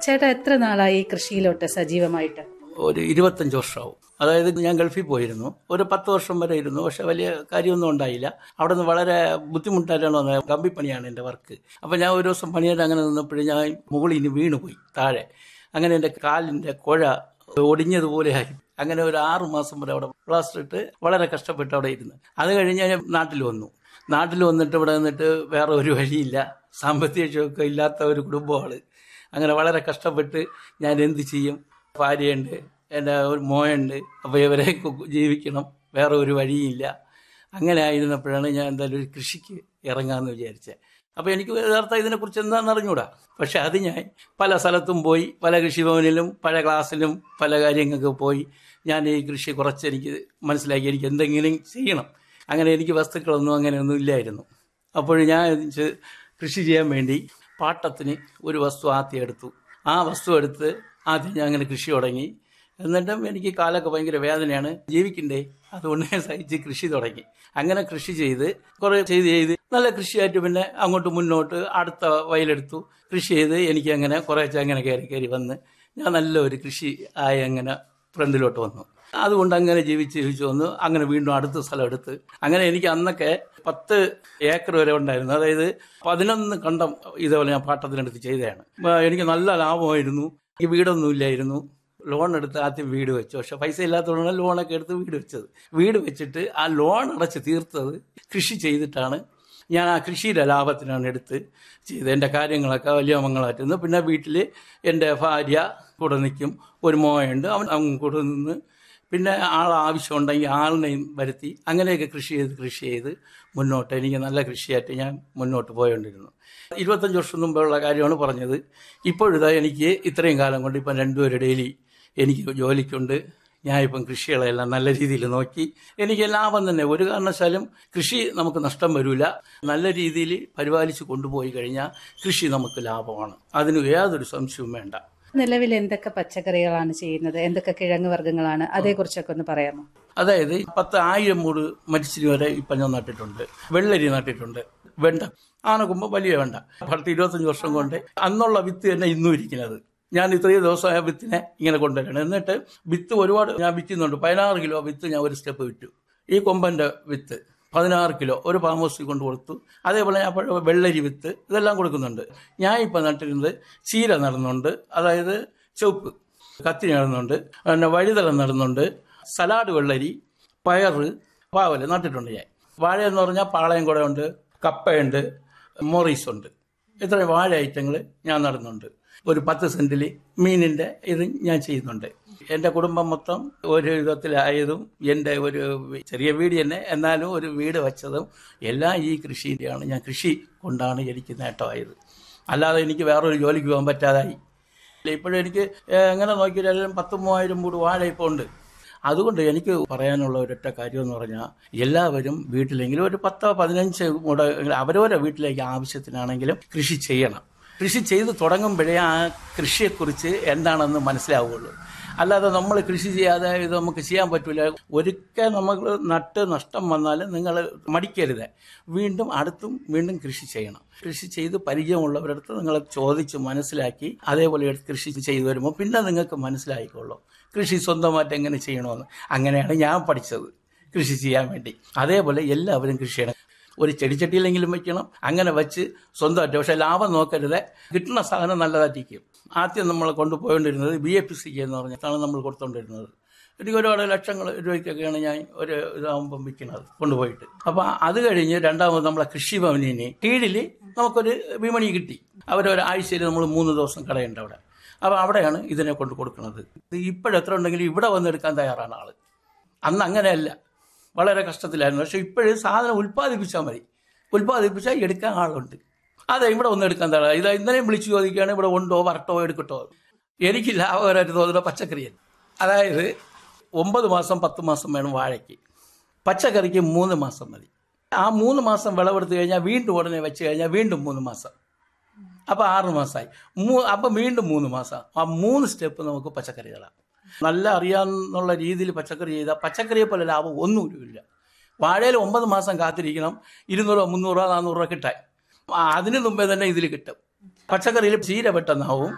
ചേട്ടാ എത്ര നാളായി ഈ കൃഷിയിലോട്ട് സജീവമായിട്ട് ഒരു ഇരുപത്തഞ്ച് വർഷമാവും അതായത് ഞാൻ ഗൾഫിൽ പോയിരുന്നു ഒരു പത്ത് വർഷം വരെ ഇരുന്നു പക്ഷെ വലിയ കാര്യമൊന്നും ഉണ്ടായില്ല അവിടെ നിന്ന് വളരെ ബുദ്ധിമുട്ടായിട്ടാണ് വന്നത് കമ്പിപ്പണിയാണ് എൻ്റെ വർക്ക് അപ്പം ഞാൻ ഒരു ദിവസം പണിയായിട്ട് അങ്ങനെ നിന്നപ്പോഴും ഞാൻ മുകളിൽ ഇനി വീണുപോയി താഴെ അങ്ങനെ എൻ്റെ കാലിൻ്റെ കുഴ ഒടിഞ്ഞതുപോലെ ആയി അങ്ങനെ ഒരു ആറു മാസം വരെ അവിടെ പ്ലാസ്റ്റർ ഇട്ട് വളരെ കഷ്ടപ്പെട്ട് അവിടെ ഇരുന്ന് അത് കഴിഞ്ഞ് ഞാൻ നാട്ടിൽ വന്നു നാട്ടിൽ വന്നിട്ട് ഇവിടെ നിന്നിട്ട് വേറെ ഒരു വഴിയില്ല സാമ്പത്തിക ഷോക്ക് ഇല്ലാത്ത ഒരു കുടുംബമാണ് അങ്ങനെ വളരെ കഷ്ടപ്പെട്ട് ഞാൻ എന്ത് ചെയ്യും ഭാര്യയുണ്ട് എൻ്റെ ഒരു മോയുണ്ട് അപ്പോൾ ഇവരെ കു- ജീവിക്കണം വേറെ ഒരു വഴിയില്ല അങ്ങനെ ആയിരുന്നപ്പോഴാണ് ഞാൻ എന്തായാലും ഒരു കൃഷിക്ക് ഇറങ്ങാമെന്ന് വിചാരിച്ചത് അപ്പോൾ എനിക്ക് യഥാർത്ഥം ഇതിനെക്കുറിച്ച് എന്താണെന്ന് അറിഞ്ഞൂടാ പക്ഷെ അത് ഞാൻ പല സ്ഥലത്തും പോയി പല കൃഷിഭവനിലും പല ക്ലാസ്സിലും പല കാര്യങ്ങൾക്ക് പോയി ഞാൻ ഈ കൃഷി കുറച്ച് എനിക്ക് മനസ്സിലാക്കി എനിക്ക് എന്തെങ്കിലും ചെയ്യണം അങ്ങനെ എനിക്ക് വസ്തുക്കളൊന്നും അങ്ങനെയൊന്നും ഇല്ലായിരുന്നു അപ്പോൾ ഞാൻ ഇത് കൃഷി ചെയ്യാൻ വേണ്ടി പാട്ടത്തിന് ഒരു വസ്തു ആദ്യം എടുത്തു ആ വസ്തു എടുത്ത് ആദ്യം ഞാൻ അങ്ങനെ കൃഷി തുടങ്ങി എന്നിട്ടും എനിക്ക് കാലൊക്കെ ഭയങ്കര വേദനയാണ് ജീവിക്കണ്ടേ അതുകൊണ്ട് ഞാൻ സഹിച്ച് കൃഷി തുടങ്ങി അങ്ങനെ കൃഷി ചെയ്ത് കുറേ ചെയ്ത് ചെയ്ത് നല്ല കൃഷിയായിട്ട് പിന്നെ അങ്ങോട്ട് മുന്നോട്ട് അടുത്ത വയലെടുത്തു കൃഷി ചെയ്ത് എനിക്ക് അങ്ങനെ കുറേശ്ശെ അങ്ങനെ കയറി കയറി വന്ന് ഞാൻ നല്ലൊരു കൃഷി ആയി അങ്ങനെ ഫ്രണ്ടിലോട്ട് വന്നു അതുകൊണ്ട് അങ്ങനെ ജീവിച്ച് ജീവിച്ച് വന്നു അങ്ങനെ വീണ്ടും അടുത്ത സ്ഥലം എടുത്ത് അങ്ങനെ എനിക്ക് അന്നൊക്കെ പത്ത് ഏക്കർ വരെ ഉണ്ടായിരുന്നു അതായത് പതിനൊന്ന് കണ്ടം ഇതേപോലെ ഞാൻ പാട്ടത്തിനെടുത്ത് ചെയ്തതാണ് അപ്പൊ എനിക്ക് നല്ല ലാഭമായിരുന്നു എനിക്ക് വീടൊന്നും ഇല്ലായിരുന്നു ലോൺ എടുത്ത് ആദ്യം വീട് വെച്ചു പക്ഷെ പൈസ ഇല്ലാത്തതുകൊണ്ടാണ് ലോണൊക്കെ എടുത്ത് വീട് വെച്ചത് വീട് വെച്ചിട്ട് ആ ലോൺ അടച്ച് തീർത്തത് കൃഷി ചെയ്തിട്ടാണ് ഞാൻ ആ കൃഷിയുടെ ലാഭത്തിനാണ് എടുത്ത് ചെയ്തത് എൻ്റെ കാര്യങ്ങളൊക്കെ വലിയ മംഗളമായിരുന്നു പിന്നെ വീട്ടിൽ എൻ്റെ ഭാര്യ കൂടെ നിൽക്കും ഒരു മോയുണ്ട് അവൻ അവൻ കൂടെ നിന്ന് പിന്നെ ആൾ ആവശ്യമുണ്ടെങ്കിൽ ആളിനെയും വരുത്തി അങ്ങനെയൊക്കെ കൃഷി ചെയ്ത് കൃഷി ചെയ്ത് മുന്നോട്ട് എനിക്ക് നല്ല കൃഷിയായിട്ട് ഞാൻ മുന്നോട്ട് പോയോണ്ടിരുന്നു ഇരുപത്തഞ്ച് വർഷം മുമ്പുള്ള കാര്യമാണ് പറഞ്ഞത് ഇപ്പോഴിതാ എനിക്ക് ഇത്രയും കാലം കൊണ്ട് ഇപ്പം രണ്ടുപേരും ഡെയിലി എനിക്ക് ജോലിക്കുണ്ട് ഞാൻ ഇപ്പം കൃഷികളെല്ലാം നല്ല രീതിയിൽ നോക്കി എനിക്ക് ലാഭം തന്നെ ഒരു കാരണവശാലും കൃഷി നമുക്ക് നഷ്ടം വരില്ല നല്ല രീതിയിൽ പരിപാലിച്ച് കൊണ്ടുപോയി കഴിഞ്ഞാൽ കൃഷി നമുക്ക് ലാഭമാണ് അതിന് യാതൊരു സംശയവും വേണ്ട നിലവിൽ എന്തൊക്കെ പച്ചക്കറികളാണ് ചെയ്യുന്നത് എന്തൊക്കെ കിഴങ്ങ് വർഗ്ഗങ്ങളാണ് അതേക്കുറിച്ചൊക്കെ ഒന്ന് പറയാമോ അതായത് പത്ത് ആയിരം മൂട് മരിച്ചിരി വരെ ഇപ്പം ഞാൻ നട്ടിട്ടുണ്ട് വെള്ളരി നട്ടിട്ടുണ്ട് വെണ്ട ആനക്കുമ്പോൾ വലിയ വെണ്ട പത്ത് ഇരുപത്തഞ്ച് വർഷം കൊണ്ട് അന്നുള്ള വിത്ത് തന്നെ ഇന്നും ഇരിക്കുന്നത് ഞാൻ ഇത്രയും ദിവസമായ വിത്തിനെ ഇങ്ങനെ കൊണ്ടുവരണം എന്നിട്ട് വിത്ത് ഒരുപാട് ഞാൻ വിറ്റുന്നുണ്ട് പതിനാറ് കിലോ വിത്ത് ഞാൻ ഒരു സ്റ്റെപ്പ് വിറ്റു ഈ കൊമ്പൻ്റെ വിത്ത് പതിനാറ് കിലോ ഒരു ഫാം ഹൗസിൽ കൊണ്ട് കൊടുത്തു അതേപോലെ ഞാൻ പഴ- വെള്ളരി വിത്ത് ഇതെല്ലാം കൊടുക്കുന്നുണ്ട് ഞാൻ ഇപ്പം നട്ടിരുന്നത് ചീര നടുന്നുണ്ട് അതായത് ചുവപ്പ് കത്തി നടുന്നുണ്ട് പിന്നെ വഴുതല നടുന്നുണ്ട് സലാഡ് വെള്ളരി പയറ് പാവല് നട്ടിട്ടുണ്ട് ഞാൻ വാഴ എന്ന് പറഞ്ഞാൽ പാളയം കൂടെ ഉണ്ട് കപ്പയുണ്ട് മൊറീസ് ഉണ്ട് ഇത്രയും വാഴ ഐറ്റങ്ങൾ ഞാൻ നടുന്നുണ്ട് ഒരു പത്ത് സെന്റിൽ മീനിന്റെ ഇത് ഞാൻ ചെയ്യുന്നുണ്ട് എൻ്റെ കുടുംബം മൊത്തം ഒരു വിധത്തിലായതും എൻ്റെ ഒരു ചെറിയ വീട് തന്നെ എന്നാലും ഒരു വീട് വെച്ചതും എല്ലാം ഈ കൃഷിയിലാണ് ഞാൻ കൃഷി കൊണ്ടാണ് എനിക്ക് നേട്ടമായത് അല്ലാതെ എനിക്ക് വേറൊരു ജോലിക്ക് പോകാൻ പറ്റാതായി ഇപ്പോഴും എനിക്ക് ഏഹ്, എങ്ങനെ നോക്കിയാലും പത്ത് മൂവായിരം മൂട് വാഴ ഇപ്പോൾ ഉണ്ട് അതുകൊണ്ട് എനിക്ക് പറയാനുള്ള ഒരൊറ്റ കാര്യം എന്ന് പറഞ്ഞാൽ എല്ലാവരും വീട്ടിലെങ്കിലും ഒരു പത്തോ പതിനഞ്ച് മുട അവരവരുടെ വീട്ടിലേക്ക് ആവശ്യത്തിനാണെങ്കിലും കൃഷി ചെയ്യണം കൃഷി ചെയ്ത് തുടങ്ങുമ്പോഴേ ആ കൃഷിയെക്കുറിച്ച് എന്താണെന്ന് മനസ്സിലാവുകയുള്ളൂ അല്ലാതെ നമ്മൾ കൃഷി ചെയ്യാതെ ഇത് നമുക്ക് ചെയ്യാൻ പറ്റില്ല ഒരിക്കൽ നമ്മൾ നട്ട് നഷ്ടം വന്നാൽ നിങ്ങൾ മടിക്കരുത് വീണ്ടും അടുത്തും വീണ്ടും കൃഷി ചെയ്യണം കൃഷി ചെയ്ത് പരിചയമുള്ളവരടുത്ത് നിങ്ങൾ ചോദിച്ച് മനസ്സിലാക്കി അതേപോലെ എടുത്ത് കൃഷി ചെയ്തു വരുമ്പോൾ പിന്നെ നിങ്ങൾക്ക് മനസ്സിലായിക്കൊള്ളൂ കൃഷി സ്വന്തമായിട്ട് എങ്ങനെ ചെയ്യണമെന്ന് അങ്ങനെയാണ് ഞാൻ പഠിച്ചത് കൃഷി ചെയ്യാൻ വേണ്ടി അതേപോലെ എല്ലാവരും കൃഷി ചെയ്യണം ഒരു ചെടിച്ചട്ടിയിലെങ്കിലും വെക്കണം അങ്ങനെ വെച്ച് സ്വന്തമായിട്ട് പക്ഷെ ലാഭം നോക്കരുത് കിട്ടുന്ന സാധനം നല്ലതായിരിക്കും ആദ്യം നമ്മൾ കൊണ്ടുപോയിക്കൊണ്ടിരുന്നത് ബി എ പി സിക്ക് എന്ന് പറഞ്ഞിട്ടാണ് നമ്മൾ കൊടുത്തുകൊണ്ടിരുന്നത് എനിക്ക് ഒരുപാട് ലക്ഷങ്ങൾ രൂപയ്ക്കൊക്കെയാണ് ഞാൻ ഒരു ഇതാകുമ്പം വിൽക്കുന്നത് കൊണ്ടുപോയിട്ട് അപ്പോൾ അത് കഴിഞ്ഞ് രണ്ടാമത് നമ്മളെ കൃഷിഭവനിന് കീഴിൽ നമുക്കൊരു വിപണി കിട്ടി അവരൊരാഴ്ചയിൽ നമ്മൾ മൂന്ന് ദിവസം കടയുണ്ട് അവിടെ അപ്പോൾ അവിടെയാണ് ഇതിനെ കൊണ്ട് കൊടുക്കുന്നത് ഇത് ഇപ്പോഴെത്ര ഉണ്ടെങ്കിലും ഇവിടെ വന്നെടുക്കാൻ തയ്യാറാണ് ആള് അന്ന് അങ്ങനെയല്ല വളരെ കഷ്ടത്തിലായിരുന്നു പക്ഷെ ഇപ്പോഴും സാധനം ഉൽപ്പാദിപ്പിച്ചാൽ മതി ഉൽപ്പാദിപ്പിച്ചാൽ എടുക്കാൻ ആളുണ്ട് അതെ ഇവിടെ ഒന്നും എടുക്കാൻ തയ്യാറാ ഇത് ഇന്നലെയും വിളിച്ചു ചോദിക്കുകയാണ് ഇവിടെ ഉണ്ടോ വരട്ടോ എടുക്കട്ടോ എനിക്ക് ലാഭകരമായിട്ട് തോന്നുന്ന പച്ചക്കറിയല്ല അതായത് ഒമ്പത് മാസം പത്ത് മാസം വേണം വാഴയ്ക്ക് പച്ചക്കറിക്ക് മൂന്ന് മാസം മതി ആ മൂന്ന് മാസം വിളവെടുത്ത് കഴിഞ്ഞാൽ വീണ്ടും ഉടനെ വെച്ച് കഴിഞ്ഞാൽ വീണ്ടും മൂന്ന് മാസം അപ്പോൾ ആറ് മാസമായി മൂ അപ്പം വീണ്ടും മൂന്ന് മാസം ആ മൂന്ന് സ്റ്റെപ്പ് നമുക്ക് പച്ചക്കറികളാണ് നല്ല അറിയാവുന്നുള്ള രീതിയിൽ പച്ചക്കറി ചെയ്താൽ പച്ചക്കറിയെ പോലെ ലാഭം ഒന്നുമില്ല വാഴയിൽ ഒമ്പത് മാസം കാത്തിരിക്കണം ഇരുന്നൂറോ മുന്നൂറോ നാന്നൂറോ കിട്ടാൻ ആ, അതിന് മുമ്പേ തന്നെ ഇതിൽ കിട്ടും പച്ചക്കറിയിൽ ചീര പെട്ടെന്നാവും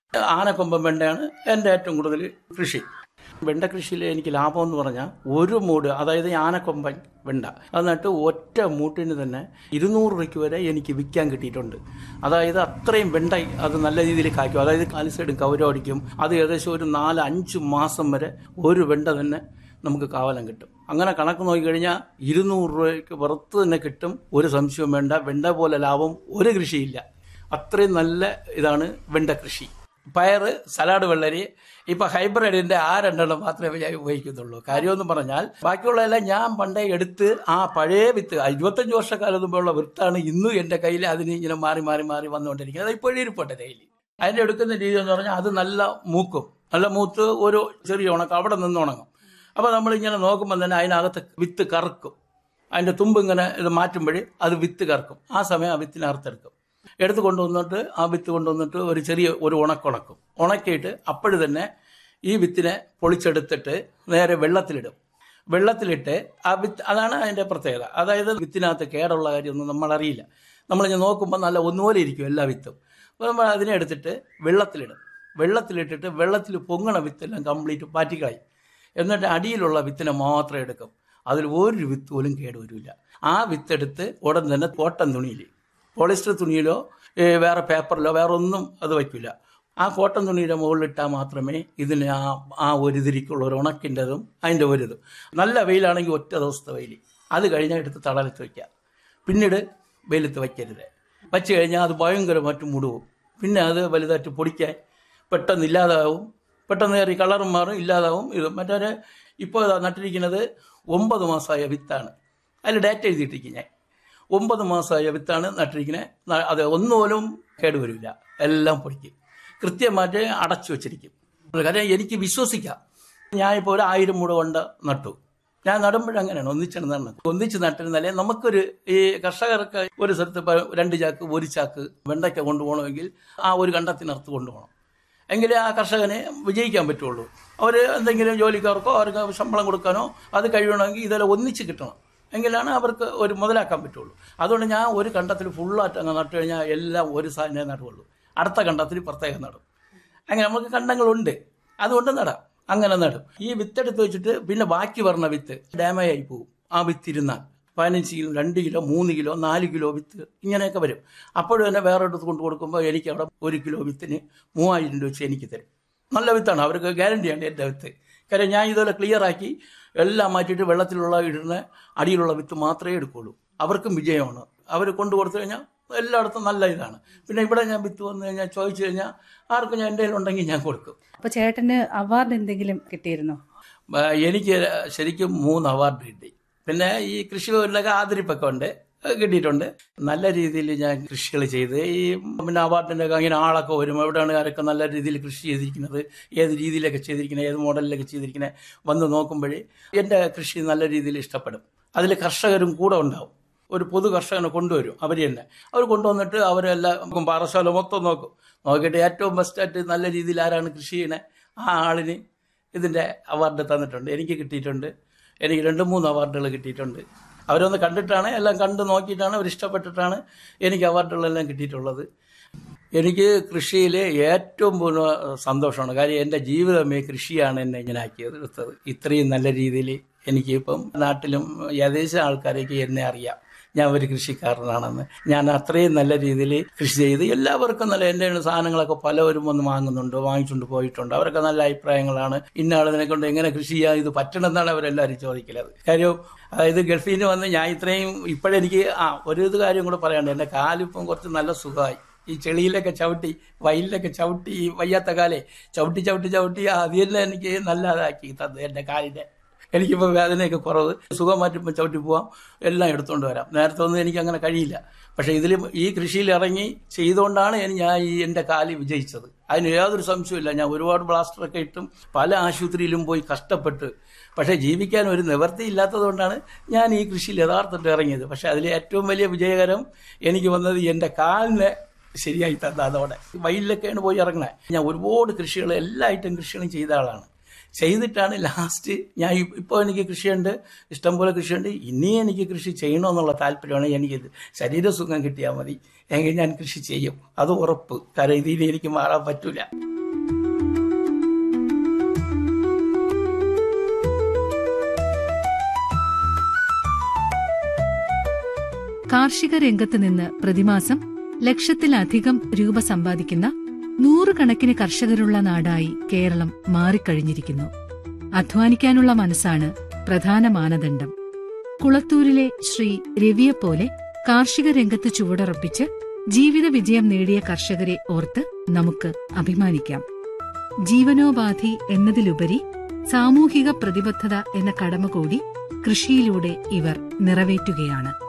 ആനക്കൊമ്പൻ വെണ്ടയാണ് എൻ്റെ ഏറ്റവും കൂടുതൽ കൃഷി വെണ്ട കൃഷിയിൽ എനിക്ക് ലാഭം എന്ന് പറഞ്ഞാൽ ഒരു മൂട് അതായത് ഈ ആനക്കൊമ്പൻ വെണ്ട അത് നട്ട് ഒറ്റ മൂട്ടിന് തന്നെ ഇരുന്നൂറ് രൂപയ്ക്ക് വരെ എനിക്ക് വിൽക്കാൻ കിട്ടിയിട്ടുണ്ട് അതായത് അത്രയും വെണ്ട അത് നല്ല രീതിയിൽ കായ്ക്കും അതായത് കാല് സൈഡും കവരടിക്കും അത് ഏകദേശം ഒരു നാല് അഞ്ച് മാസം വരെ ഒരു വെണ്ട തന്നെ നമുക്ക് കാവലം കിട്ടും അങ്ങനെ കണക്ക് നോക്കിക്കഴിഞ്ഞാൽ ഇരുന്നൂറ് രൂപയ്ക്ക് പുറത്ത് തന്നെ കിട്ടും ഒരു സംശയവും വേണ്ട വെണ്ട പോലെ ലാഭം ഒരു കൃഷിയില്ല അത്രയും നല്ല ഇതാണ് വെണ്ട കൃഷി പയറ് സലാഡ് വെള്ളരി ഇപ്പൊ ഹൈബ്രിഡിന്റെ ആ രണ്ടെണ്ണം മാത്രമേ ഞാൻ ഉപയോഗിക്കുന്നുള്ളൂ കാര്യമെന്ന് പറഞ്ഞാൽ ബാക്കിയുള്ളതെല്ലാം ഞാൻ പണ്ടേ എടുത്ത് ആ പഴയ വിത്ത് ഇരുപത്തഞ്ച് വർഷക്കാലം മുമ്പുള്ള വിത്താണ് ഇന്നും എന്റെ കയ്യിൽ അതിന് ഇങ്ങനെ മാറി മാറി മാറി വന്നുകൊണ്ടിരിക്കുന്നത് അത് ഇപ്പോഴും ഇരിപ്പുണ്ട് കയ്യിൽ അതിന്റെ എടുക്കുന്ന രീതി എന്ന് പറഞ്ഞാൽ അത് നല്ല മൂക്കും നല്ല മൂത്ത് ഒരു ചെറിയ ഉണക്കം അവിടെ നിന്ന് ഉണങ്ങും അപ്പോൾ നമ്മളിങ്ങനെ നോക്കുമ്പോൾ തന്നെ അതിനകത്ത് വിത്ത് കറക്കും അതിൻ്റെ തുമ്പ് ഇങ്ങനെ ഇത് മാറ്റുമ്പോൾ അത് വിത്ത് കറക്കും ആ സമയം ആ വിത്തിനെ അറുത്തെടുക്കും എടുത്ത് കൊണ്ടുവന്നിട്ട് ആ വിത്ത് കൊണ്ടുവന്നിട്ട് ഒരു ചെറിയ ഒരു ഉണക്കുണക്കും ഉണക്കിയിട്ട് അപ്പോഴും തന്നെ ഈ വിത്തിനെ പൊളിച്ചെടുത്തിട്ട് നേരെ വെള്ളത്തിലിടും വെള്ളത്തിലിട്ട് ആ വിത്ത് അതാണ് അതിൻ്റെ പ്രത്യേകത അതായത് വിത്തിനകത്ത് കേടുള്ള കാര്യമൊന്നും നമ്മളറിയില്ല നമ്മളിങ്ങനെ നോക്കുമ്പോൾ നല്ല ഒന്നുപോലെ ഇരിക്കും എല്ലാ വിത്തും അപ്പോൾ നമ്മൾ അതിനെ എടുത്തിട്ട് വെള്ളത്തിലിടും വെള്ളത്തിലിട്ടിട്ട് വെള്ളത്തിൽ പൊങ്ങണ വിത്തെല്ലാം കംപ്ലീറ്റ് പാറ്റിക്കളയും എന്നിട്ട് അടിയിലുള്ള വിത്തിനെ മാത്രം എടുക്കും അതിൽ ഒരു വിത്ത് പോലും കേടുവരില്ല ആ വിത്തെടുത്ത് ഉടൻ തന്നെ കോട്ടൺ തുണിയിൽ പോളിസ്റ്റർ തുണിയിലോ ഏ, വേറെ പേപ്പറിലോ വേറെ ഒന്നും അത് വയ്ക്കില്ല ആ കോട്ടൺ തുണിയുടെ മുകളിലിട്ടാൽ മാത്രമേ ഇതിന് ആ ആ ഒരു ഇതിരിക്കുള്ള ഒരു ഉണക്കിൻ്റെതും അതിൻ്റെ ഒരു ഇതും നല്ല വെയിലാണെങ്കിൽ ഒറ്റ ദിവസത്തെ വെയിൽ അത് കഴിഞ്ഞാൽ എടുത്ത് തടലത്ത് വയ്ക്കുക പിന്നീട് വെയിലത്ത് വയ്ക്കരുത് വച്ച് കഴിഞ്ഞാൽ അത് ഭയങ്കരമായിട്ട് മുടുവും പിന്നെ അത് വലുതായിട്ട് പൊടിക്കാൻ പെട്ടെന്ന് ഇല്ലാതാവും പെട്ടെന്ന് കയറി കളറും മാറും ഇല്ലാതാവും ഇത് മറ്റേ ഇപ്പോൾ ഇതാ നട്ടിരിക്കുന്നത് ഒമ്പത് മാസമായ വിത്താണ് അതിൽ ഡേറ്റ എഴുതിയിട്ടിരിക്കും ഞാൻ ഒമ്പത് മാസമായ വിത്താണ് നട്ടിരിക്കുന്നത് അത് ഒന്നുപോലും കേടുവരില്ല എല്ലാം പൊടിക്കും കൃത്യമായിട്ട് അടച്ചു വെച്ചിരിക്കും കാര്യം എനിക്ക് വിശ്വസിക്കാം ഞാനിപ്പോൾ ഒരു ആയിരം മൂട് കൊണ്ട് നട്ടു ഞാൻ നടുമ്പോഴങ്ങനെയാണ് ഒന്നിച്ചാണ് നടന്നത് ഒന്നിച്ച് നട്ടിരുന്നാലേ നമുക്കൊരു ഈ കർഷകർക്ക് ഒരു സ്ഥലത്ത് ഇപ്പൊ രണ്ട് ചാക്ക് ഒരു ചാക്ക് വെണ്ടയ്ക്ക കൊണ്ടുപോകണമെങ്കിൽ ആ ഒരു കണ്ടത്തിനർത്ത് കൊണ്ടുപോകണം എങ്കിലേ ആ കർഷകനെ വിജയിക്കാൻ പറ്റുള്ളൂ അവർ എന്തെങ്കിലും ജോലിക്കാർക്കോ അവർക്ക് ശമ്പളം കൊടുക്കാനോ അത് കഴിയണമെങ്കിൽ ഇതെല്ലാം ഒന്നിച്ച് കിട്ടണം എങ്കിലാണ് അവർക്ക് ഒരു മുതലാക്കാൻ പറ്റുള്ളൂ അതുകൊണ്ട് ഞാൻ ഒരു കണ്ടത്തിൽ ഫുള്ളായിട്ട് അങ്ങ് നട്ടു കഴിഞ്ഞാൽ എല്ലാം ഒരു സാധനം നടുവുള്ളൂ അടുത്ത കണ്ടത്തിൽ പ്രത്യേകം നടും അങ്ങനെ നമുക്ക് കണ്ടങ്ങളുണ്ട് അതുകൊണ്ട് നടാം അങ്ങനെ നടും ഈ വിത്തെടുത്ത് വെച്ചിട്ട് പിന്നെ ബാക്കി പറഞ്ഞ വിത്ത് ഡാമേജ് ആയി പോകും ആ വിത്ത് ഇരുന്നാൽ പതിനഞ്ച് കിലോ രണ്ട് കിലോ മൂന്ന് കിലോ നാല് കിലോ വിത്ത് ഇങ്ങനെയൊക്കെ വരും അപ്പോഴും തന്നെ വേറെ അടുത്ത് കൊണ്ട് കൊടുക്കുമ്പോൾ എനിക്ക് അവിടെ ഒരു കിലോ വിത്തിന് മൂവായിരം രൂപ വെച്ച് എനിക്ക് തരും നല്ല വിത്താണ് അവർക്ക് ഗ്യാരണ്ടിയാണ് എൻ്റെ വിത്ത് കാര്യം ഞാൻ ഇതുപോലെ ക്ലിയർ ആക്കി എല്ലാം മാറ്റിയിട്ട് വെള്ളത്തിലുള്ള ഇടുന്ന അടിയിലുള്ള വിത്ത് മാത്രമേ എടുക്കുള്ളൂ അവർക്കും വിജയമാണ് അവർ കൊണ്ടു കൊടുത്തു കഴിഞ്ഞാൽ എല്ലായിടത്തും നല്ല ഇതാണ് പിന്നെ ഇവിടെ ഞാൻ വിത്ത് വന്നു കഴിഞ്ഞാൽ ചോദിച്ചു കഴിഞ്ഞാൽ ആർക്കും ഞാൻ എൻ്റെ കയ്യിലുണ്ടെങ്കിൽ ഞാൻ കൊടുക്കും അപ്പൊ ചേട്ടന് അവാർഡ് എന്തെങ്കിലും കിട്ടിയിരുന്നോ ആ, എനിക്ക് ശരിക്കും മൂന്ന് അവാർഡ് കിട്ടി പിന്നെ ഈ കൃഷി ഭവനിലൊക്കെ ആദരിപ്പൊക്കെ ഉണ്ട് അത് കിട്ടിയിട്ടുണ്ട് നല്ല രീതിയിൽ ഞാൻ കൃഷികൾ ചെയ്ത് ഈ പിന്നെ അവാർഡിൻ്റെ ഒക്കെ അങ്ങനെ ആളൊക്കെ വരും എവിടെയാണ് ആരൊക്കെ നല്ല രീതിയിൽ കൃഷി ചെയ്തിരിക്കുന്നത് ഏത് രീതിയിലൊക്കെ ചെയ്തിരിക്കുന്നത് ഏത് മോഡലിലൊക്കെ ചെയ്തിരിക്കുന്നത് വന്ന് നോക്കുമ്പോഴേ എൻ്റെ കൃഷി നല്ല രീതിയിൽ ഇഷ്ടപ്പെടും അതിൽ കർഷകരും കൂടെ ഉണ്ടാവും ഒരു പൊതു കർഷകനെ കൊണ്ടുവരും അവർ തന്നെ അവർ കൊണ്ടുവന്നിട്ട് അവരെല്ലാം പാറശാല മൊത്തം നോക്കും നോക്കിയിട്ട് ഏറ്റവും ബെസ്റ്റായിട്ട് നല്ല രീതിയിൽ ആരാണ് കൃഷി ചെയ്യണേ ആ ആളിന് ഇതിൻ്റെ അവാർഡ് തന്നിട്ടുണ്ട് എനിക്ക് കിട്ടിയിട്ടുണ്ട് എനിക്ക് രണ്ട് മൂന്ന് അവാർഡുകൾ കിട്ടിയിട്ടുണ്ട് അവരൊന്ന് കണ്ടിട്ടാണ് എല്ലാം കണ്ട് നോക്കിയിട്ടാണ് അവർ ഇഷ്ടപ്പെട്ടിട്ടാണ് എനിക്ക് അവാർഡുകളെല്ലാം കിട്ടിയിട്ടുള്ളത് എനിക്ക് കൃഷിയിൽ ഏറ്റവും പൂർണ്ണ സന്തോഷമാണ് കാര്യം എൻ്റെ ജീവിതമേ കൃഷിയാണ് എന്നെ ഇങ്ങനെ ആക്കിയത് എടുത്തത് ഇത്രയും നല്ല രീതിയിൽ എനിക്കിപ്പം നാട്ടിലും ഏകദേശം ആൾക്കാരേക്ക് എന്നെ അറിയാം ഞാൻ ഒരു കൃഷിക്കാരനാണെന്ന് ഞാൻ അത്രയും നല്ല രീതിയിൽ കൃഷി ചെയ്ത് എല്ലാവർക്കും നല്ല എൻ്റെ സാധനങ്ങളൊക്കെ പലവരും വന്ന് വാങ്ങുന്നുണ്ട് വാങ്ങിച്ചുകൊണ്ട് പോയിട്ടുണ്ട് അവരൊക്കെ നല്ല അഭിപ്രായങ്ങളാണ് ഇന്ന ആളിനെ കൊണ്ട് എങ്ങനെ കൃഷി ചെയ്യാൻ ഇത് പറ്റണമെന്നാണ് അവരെല്ലാവരും ചോദിക്കുന്നത് കാര്യം അതായത് ഗൾഫിൽ നിന്ന് വന്ന് ഞാൻ ഇത്രയും ഇപ്പോഴെനിക്ക് ആ ഒരു ഇത് കാര്യം കൂടെ പറയാനുണ്ട് എൻ്റെ കാലിപ്പം കുറച്ച് നല്ല സുഖമായി ഈ ചെളിയിലൊക്കെ ചവിട്ടി വയലിലൊക്കെ ചവിട്ടി ഈ വയ്യാത്ത കാലേ ചവിട്ടി ചവിട്ടി ചവിട്ടി അതിയെല്ലാം എനിക്ക് നല്ലതാക്കി തന്നത് എൻ്റെ കാലിനെ എനിക്കിപ്പോൾ വേദനയൊക്കെ കുറവ് സുഖം മാറ്റുമ്പോൾ ചവിട്ടി പോവാം എല്ലാം എടുത്തുകൊണ്ട് വരാം നേരത്തെ ഒന്നും എനിക്ക് അങ്ങനെ കഴിയില്ല പക്ഷേ ഇതിൽ ഈ കൃഷിയിൽ ഇറങ്ങി ചെയ്തുകൊണ്ടാണ് എനി- ഞാൻ ഈ എൻ്റെ കാല് വിജയിച്ചത് അതിന് യാതൊരു സംശയമില്ല ഞാൻ ഒരുപാട് ബ്ലാസ്റ്ററൊക്കെ ഇട്ടും പല ആശുപത്രിയിലും പോയി കഷ്ടപ്പെട്ട് പക്ഷേ ജീവിക്കാൻ ഒരു നിവൃത്തി ഇല്ലാത്തതുകൊണ്ടാണ് ഞാൻ ഈ കൃഷിയിൽ യഥാർത്ഥത്തിൽ ഇറങ്ങിയത് പക്ഷേ അതിൽ ഏറ്റവും വലിയ വിജയകരം എനിക്ക് വന്നത് എൻ്റെ കാലിനെ ശരിയായി തന്ന അതോടെ വയലിലൊക്കെയാണ് പോയി ഇറങ്ങണേ ഞാൻ ഒരുപാട് കൃഷികൾ എല്ലാ ഐറ്റം കൃഷികളും ചെയ്ത ആളാണ് ചെയ്തിട്ടാണ് ലാസ്റ്റ് ഞാൻ ഇപ്പോൾ എനിക്ക് കൃഷിയുണ്ട് ഇഷ്ടംപോലെ കൃഷിയുണ്ട് ഇനിയും എനിക്ക് കൃഷി ചെയ്യണമെന്നുള്ള താല്പര്യമാണ് എനിക്ക് ശരീരസുഖം കിട്ടിയാൽ മതി എങ്കിൽ ഞാൻ കൃഷി ചെയ്യും അത് ഉറപ്പ് കാരണം ഇതിൽ എനിക്ക് മാറാൻ പറ്റൂല കാർഷിക രംഗത്ത് നിന്ന് പ്രതിമാസം ലക്ഷത്തിലധികം രൂപ സമ്പാദിക്കുന്ന നൂറുകണക്കിന് കർഷകരുള്ള നാടായി കേരളം മാറിക്കഴിഞ്ഞിരിക്കുന്നു അധ്വാനിക്കാനുള്ള മനസ്സാണ് പ്രധാന മാനദണ്ഡം കുളത്തൂരിലെ ശ്രീ രവിയെപ്പോലെ കാർഷിക രംഗത്ത് ചുവടുറപ്പിച്ച് ജീവിത വിജയം നേടിയ കർഷകരെ ഓർത്ത് നമുക്ക് അഭിമാനിക്കാം ജീവനോപാധി എന്നതിലുപരി സാമൂഹിക പ്രതിബദ്ധത എന്ന കടമ കൂടി കൃഷിയിലൂടെ ഇവർ നിറവേറ്റുകയാണ്